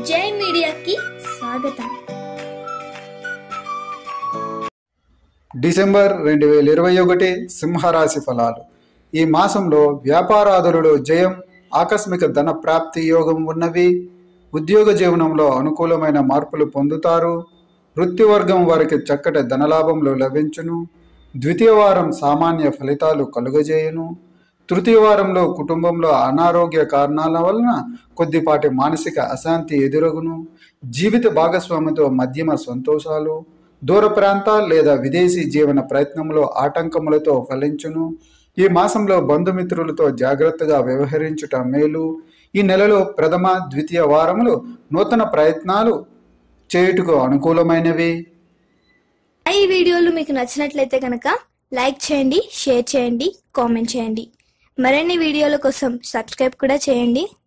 జై మీడియాకి స్వాగతం డిసెంబర్ రెండు వేల ఇరవై ఒకటి సింహరాశి ఫలాలు ఈ మాసంలో వ్యాపారాదులలో జయం ఆకస్మిక ధన ప్రాప్తి యోగం ఉన్నవి ఉద్యోగ జీవనంలో అనుకూలమైన మార్పులు పొందుతారు వృత్తి వర్గం వారికి చక్కటి ధనలాభంలో లభించును ద్వితీయ వారం సామాన్య ఫలితాలు కలుగజేయును తృతీయ వారంలో కుటుంబంలో అనారోగ్య కారణాల వలన కొద్దిపాటి మానసిక అశాంతి ఎదురగును జీవిత భాగస్వామితో మధ్యమ సంతోషాలు దూర ప్రాంతాలు లేదా విదేశీ జీవన ప్రయత్నంలో ఆటంకములతో ఫలించును ఈ మాసంలో బంధుమిత్రులతో జాగ్రత్తగా వ్యవహరించుట మేలు ఈ నెలలో ప్రథమ ద్వితీయ వారములు నూతన ప్రయత్నాలు చేయుటకు అనుకూలమైనవి ఈ వీడియోలు మీకు నచ్చినట్లయితే కనుక లైక్ చేయండి షేర్ చేయండి కామెంట్ చేయండి మరిన్ని వీడియోల కోసం సబ్స్క్రైబ్ కూడా చేయండి